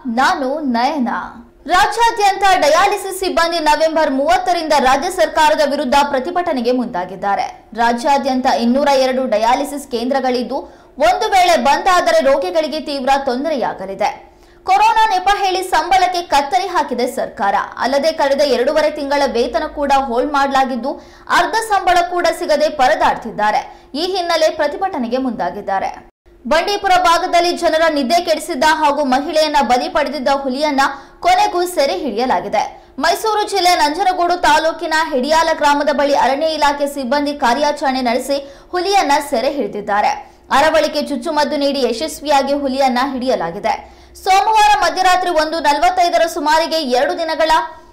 ನಾನು ನಯನ ರಾಜ್ಯಾದ್ಯಂತ ಡಯಾಲಿಸಿಸ್ ಸಿಬ್ಬಂದಿ ನವೆಂಬರ್ ಮೂವತ್ತರಿಂದ ರಾಜ್ಯ ಸರ್ಕಾರದ ವಿರುದ್ಧ ಪ್ರತಿಭಟನೆಗೆ ಮುಂದಾಗಿದ್ದಾರೆ ರಾಜ್ಯಾದ್ಯಂತ ಇನ್ನೂರ ಎರಡು ಡಯಾಲಿಸಿಸ್ ಕೇಂದ್ರಗಳಿದ್ದು ಒಂದು ವೇಳೆ ಬಂದ್ ಆದರೆ ರೋಗಿಗಳಿಗೆ ತೀವ್ರ ತೊಂದರೆಯಾಗಲಿದೆ ಕೊರೋನಾ ನೆಪ ಹೇಳಿ ಸಂಬಳಕ್ಕೆ ಕತ್ತರಿ ಹಾಕಿದೆ ಸರ್ಕಾರ ಅಲ್ಲದೆ ಕಳೆದ ಎರಡೂವರೆ ತಿಂಗಳ ವೇತನ ಕೂಡ ಹೋಲ್ಡ್ ಮಾಡಲಾಗಿದ್ದು ಅರ್ಧ ಸಂಬಳ ಕೂಡ ಸಿಗದೆ ಪರದಾಡ್ತಿದ್ದಾರೆ ಈ ಹಿನ್ನೆಲೆ ಪ್ರತಿಭಟನೆಗೆ ಮುಂದಾಗಿದ್ದಾರೆ ಬಂಡೀಪುರ ಭಾಗದಲ್ಲಿ ಜನರ ನಿದ್ದೆ ಕೆಡಿಸಿದ್ದ ಹಾಗೂ ಮಹಿಳೆಯನ್ನ ಬಲಿ ಪಡೆದಿದ್ದ ಹುಲಿಯನ್ನ ಕೊನೆಗೂ ಸೆರೆ ಹಿಡಿಯಲಾಗಿದೆ ಮೈಸೂರು ಜಿಲ್ಲೆ ನಂಜನಗೂಡು ತಾಲೂಕಿನ ಹಿಡಿಯಾಲ ಗ್ರಾಮದ ಬಳಿ ಅರಣ್ಯ ಇಲಾಖೆ ಸಿಬ್ಬಂದಿ ಕಾರ್ಯಾಚರಣೆ ನಡೆಸಿ ಹುಲಿಯನ್ನ ಸೆರೆ ಹಿಡಿದಿದ್ದಾರೆ ಅರವಳಿಕೆ ಚುಚ್ಚುಮದ್ದು ನೀಡಿ ಯಶಸ್ವಿಯಾಗಿ ಹುಲಿಯನ್ನ ಹಿಡಿಯಲಾಗಿದೆ ಸೋಮವಾರ ಮಧ್ಯರಾತ್ರಿ ಒಂದು ನಲವತ್ತೈದರ ಸುಮಾರಿಗೆ ಎರಡು ದಿನಗಳ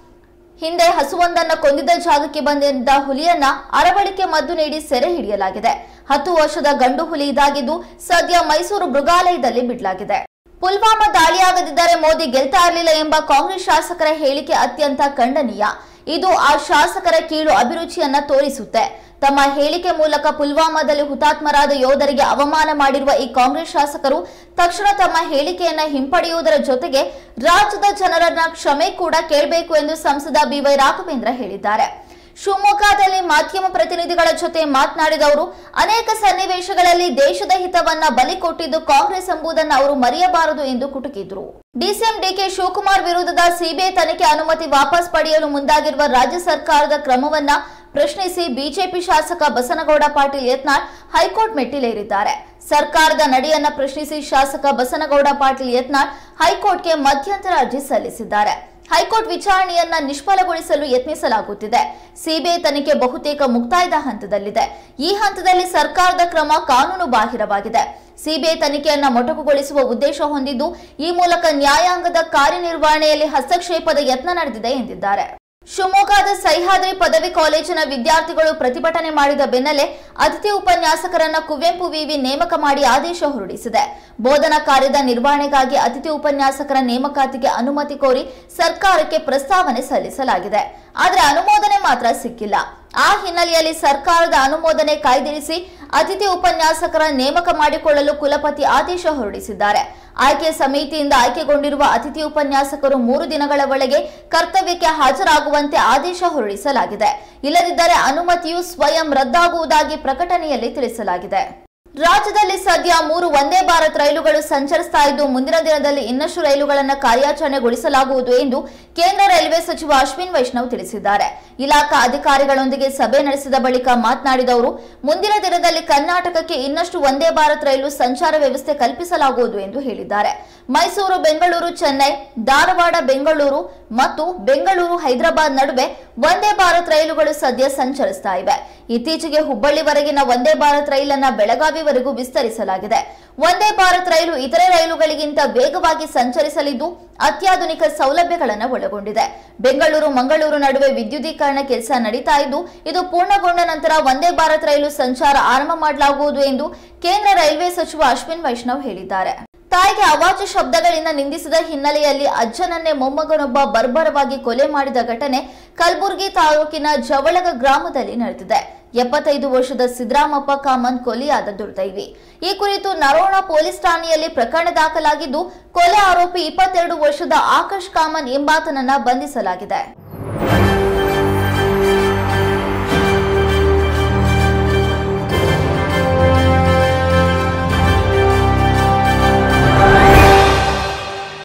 ಹಿಂದೆ ಹಸುವೊಂದನ್ನ ಕೊಂದಿದ್ದ ಜಾಗಕ್ಕೆ ಬಂದಿದ್ದ ಹುಲಿಯನ್ನ ಅರವಳಿಕೆ ಮದ್ದು ನೀಡಿ ಸೆರೆ ಹಿಡಿಯಲಾಗಿದೆ ಹತ್ತು ವರ್ಷದ ಗಂಡು ಹುಲಿ ಇದಾಗಿದ್ದು ಸದ್ಯ ಮೈಸೂರು ಮೃಗಾಲಯದಲ್ಲಿ ಬಿಡಲಾಗಿದೆ ಪುಲ್ವಾಮಾ ದಾಳಿಯಾಗದಿದ್ದರೆ ಮೋದಿ ಗೆಲ್ತಾ ಇರಲಿಲ್ಲ ಎಂಬ ಕಾಂಗ್ರೆಸ್ ಶಾಸಕರ ಹೇಳಿಕೆ ಅತ್ಯಂತ ಖಂಡನೀಯ ಇದು ಆ ಶಾಸಕರ ಕೀಳು ಅಭಿರುಚಿಯನ್ನ ತೋರಿಸುತ್ತೆ ತಮ್ಮ ಹೇಳಿಕೆ ಮೂಲಕ ಪುಲ್ವಾಮಾದಲ್ಲಿ ಹುತಾತ್ಮರಾದ ಯೋಧರಿಗೆ ಅವಮಾನ ಮಾಡಿರುವ ಈ ಕಾಂಗ್ರೆಸ್ ಶಾಸಕರು ತಕ್ಷಣ ತಮ್ಮ ಹೇಳಿಕೆಯನ್ನ ಹಿಂಪಡೆಯುವುದರ ಜೊತೆಗೆ ರಾಜ್ಯದ ಜನರನ್ನ ಕ್ಷಮೆ ಕೂಡ ಕೇಳಬೇಕು ಎಂದು ಸಂಸದ ಬಿವೈ ರಾಘವೇಂದ್ರ ಹೇಳಿದ್ದಾರೆ ಶಿವಮೊಗ್ಗದಲ್ಲಿ ಮಾಧ್ಯಮ ಪ್ರತಿನಿಧಿಗಳ ಜೊತೆ ಮಾತನಾಡಿದವರು ಅನೇಕ ಸನ್ನಿವೇಶಗಳಲ್ಲಿ ದೇಶದ ಹಿತವನ್ನ ಬಲಿ ಕೊಟ್ಟಿದ್ದು ಕಾಂಗ್ರೆಸ್ ಎಂಬುದನ್ನು ಅವರು ಮರೆಯಬಾರದು ಎಂದು ಕುಟುಕಿದ್ರು ಡಿಸಿಎಂ ಡಿಕೆ ಶಿವಕುಮಾರ್ ವಿರುದ್ಧದ ಸಿಬಿಐ ತನಿಖೆ ಅನುಮತಿ ವಾಪಸ್ ಪಡೆಯಲು ಮುಂದಾಗಿರುವ ರಾಜ್ಯ ಸರ್ಕಾರದ ಕ್ರಮವನ್ನ ಪ್ರಶ್ನಿಸಿ ಬಿಜೆಪಿ ಶಾಸಕ ಬಸನಗೌಡ ಪಾಟೀಲ್ ಯತ್ನಾಳ್ ಹೈಕೋರ್ಟ್ ಮೆಟ್ಟಿಲೇರಿದ್ದಾರೆ ಸರ್ಕಾರದ ನಡೆಯನ್ನ ಪ್ರಶ್ನಿಸಿ ಶಾಸಕ ಬಸನಗೌಡ ಪಾಟೀಲ್ ಯತ್ನಾಳ್ ಹೈಕೋರ್ಟ್ಗೆ ಮಧ್ಯಂತರ ಅರ್ಜಿ ಸಲ್ಲಿಸಿದ್ದಾರೆ ಹೈಕೋರ್ಟ್ ವಿಚಾರಣೆಯನ್ನ ನಿಷ್ಫಲಗೊಳಿಸಲು ಯತ್ನಿಸಲಾಗುತ್ತಿದೆ ಸಿಬಿಐ ತನಿಖೆ ಬಹುತೇಕ ಮುಕ್ತಾಯದ ಹಂತದಲ್ಲಿದೆ ಈ ಹಂತದಲ್ಲಿ ಸರ್ಕಾರದ ಕ್ರಮ ಕಾನೂನು ಬಾಹಿರವಾಗಿದೆ ಸಿಬಿಐ ತನಿಖೆಯನ್ನ ಮೊಟಕುಗೊಳಿಸುವ ಉದ್ದೇಶ ಹೊಂದಿದ್ದು ಈ ಮೂಲಕ ನ್ಯಾಯಾಂಗದ ಕಾರ್ಯನಿರ್ವಹಣೆಯಲ್ಲಿ ಹಸ್ತಕ್ಷೇಪದ ಯತ್ನ ನಡೆದಿದೆ ಎಂದಿದ್ದಾರೆ ಶಿವಮೊಗ್ಗದ ಸಹ್ಯಾದ್ರಿ ಪದವಿ ಕಾಲೇಜಿನ ವಿದ್ಯಾರ್ಥಿಗಳು ಪ್ರತಿಭಟನೆ ಮಾಡಿದ ಬೆನ್ನಲ್ಲೇ ಅತಿಥಿ ಉಪನ್ಯಾಸಕರನ್ನ ಕುವೆಂಪು ವಿವಿ ನೇಮಕ ಮಾಡಿ ಆದೇಶ ಹೊರಡಿಸಿದೆ ಬೋಧನಾ ಕಾರ್ಯದ ನಿರ್ವಹಣೆಗಾಗಿ ಅತಿಥಿ ಉಪನ್ಯಾಸಕರ ನೇಮಕಾತಿಗೆ ಅನುಮತಿ ಕೋರಿ ಸರ್ಕಾರಕ್ಕೆ ಪ್ರಸ್ತಾವನೆ ಸಲ್ಲಿಸಲಾಗಿದೆ ಆದರೆ ಅನುಮೋದನೆ ಮಾತ್ರ ಸಿಕ್ಕಿಲ್ಲ ಆ ಹಿನ್ನೆಲೆಯಲ್ಲಿ ಸರ್ಕಾರದ ಅನುಮೋದನೆ ಕಾಯ್ದಿರಿಸಿ ಅತಿಥಿ ಉಪನ್ಯಾಸಕರ ನೇಮಕ ಮಾಡಿಕೊಳ್ಳಲು ಕುಲಪತಿ ಆದೇಶ ಹೊರಡಿಸಿದ್ದಾರೆ ಆಯ್ಕೆ ಸಮಿತಿಯಿಂದ ಆಯ್ಕೆಗೊಂಡಿರುವ ಅತಿಥಿ ಉಪನ್ಯಾಸಕರು ಮೂರು ದಿನಗಳ ಒಳಗೆ ಕರ್ತವ್ಯಕ್ಕೆ ಹಾಜರಾಗುವಂತೆ ಆದೇಶ ಹೊರಡಿಸಲಾಗಿದೆ ಇಲ್ಲದಿದ್ದರೆ ಅನುಮತಿಯು ಸ್ವಯಂ ರದ್ದಾಗುವುದಾಗಿ ಪ್ರಕಟಣೆಯಲ್ಲಿ ತಿಳಿಸಲಾಗಿದೆ ರಾಜ್ಯದಲ್ಲಿ ಸದ್ಯ ಮೂರು ಒಂದೇ ಭಾರತ್ ರೈಲುಗಳು ಸಂಚರಿಸ್ತಾ ಇದ್ದು ಮುಂದಿನ ದಿನದಲ್ಲಿ ಇನ್ನಷ್ಟು ರೈಲುಗಳನ್ನು ಕಾರ್ಯಾಚರಣೆಗೊಳಿಸಲಾಗುವುದು ಎಂದು ಕೇಂದ್ರ ರೈಲ್ವೆ ಸಚಿವ ಅಶ್ವಿನ್ ವೈಷ್ಣವ್ ತಿಳಿಸಿದ್ದಾರೆ ಇಲಾಖಾ ಅಧಿಕಾರಿಗಳೊಂದಿಗೆ ಸಭೆ ನಡೆಸಿದ ಬಳಿಕ ಮಾತನಾಡಿದವರು ಮುಂದಿನ ದಿನದಲ್ಲಿ ಕರ್ನಾಟಕಕ್ಕೆ ಇನ್ನಷ್ಟು ಒಂದೇ ಭಾರತ್ ರೈಲು ಸಂಚಾರ ವ್ಯವಸ್ಥೆ ಕಲ್ಪಿಸಲಾಗುವುದು ಎಂದು ಹೇಳಿದ್ದಾರೆ ಮೈಸೂರು ಬೆಂಗಳೂರು ಚೆನ್ನೈ ಧಾರವಾಡ ಬೆಂಗಳೂರು ಮತ್ತು ಬೆಂಗಳೂರು ಹೈದರಾಬಾದ್ ನಡುವೆ ಒಂದೇ ಭಾರತ್ ರೈಲುಗಳು ಸದ್ಯ ಸಂಚರಿಸ್ತಾ ಇವೆ ಇತ್ತೀಚೆಗೆ ಹುಬ್ಬಳ್ಳಿವರೆಗಿನ ಒಂದೇ ಭಾರತ್ ರೈಲನ್ನ ಬೆಳಗಾವಿವರೆಗೂ ವಿಸ್ತರಿಸಲಾಗಿದೆ ಒಂದೇ ಭಾರತ್ ರೈಲು ಇತರೆ ರೈಲುಗಳಿಗಿಂತ ವೇಗವಾಗಿ ಸಂಚರಿಸಲಿದ್ದು ಅತ್ಯಾಧುನಿಕ ಸೌಲಭ್ಯಗಳನ್ನು ಒಳಗೊಂಡಿದೆ ಬೆಂಗಳೂರು ಮಂಗಳೂರು ನಡುವೆ ವಿದ್ಯುದೀಕರಣ ಕೆಲಸ ನಡೀತಾ ಇದ್ದು ಇದು ಪೂರ್ಣಗೊಂಡ ನಂತರ ಒಂದೇ ಭಾರತ್ ರೈಲು ಸಂಚಾರ ಆರಂಭ ಮಾಡಲಾಗುವುದು ಎಂದು ಕೇಂದ್ರ ರೈಲ್ವೆ ಸಚಿವ ಅಶ್ವಿನ್ ವೈಷ್ಣವ್ ಹೇಳಿದ್ದಾರೆ ತಾಯಿಗೆ ಅವಾಚ್ಯ ಶಬ್ದಗಳಿಂದ ನಿಂದಿಸಿದ ಹಿನ್ನೆಲೆಯಲ್ಲಿ ಅಜ್ಜನನ್ನೇ ಮೊಮ್ಮಗನೊಬ್ಬ ಬರ್ಬರವಾಗಿ ಕೊಲೆ ಮಾಡಿದ ಘಟನೆ ಕಲಬುರಗಿ ತಾಲೂಕಿನ ಜವಳಗ ಗ್ರಾಮದಲ್ಲಿ ನಡೆದಿದೆ ಎಪ್ಪತ್ತೈದು ವರ್ಷದ ಸಿದ್ದರಾಮಪ್ಪ ಕಾಮನ್ ಕೊಲೆಯಾದ ದುರ್ದೈವಿ ಈ ಕುರಿತು ನರೋಣ ಪೊಲೀಸ್ ಠಾಣೆಯಲ್ಲಿ ಪ್ರಕರಣ ದಾಖಲಾಗಿದ್ದು ಕೊಲೆ ಆರೋಪಿ ಇಪ್ಪತ್ತೆರಡು ವರ್ಷದ ಆಕಾಶ್ ಕಾಮನ್ ಎಂಬಾತನನ್ನ ಬಂಧಿಸಲಾಗಿದೆ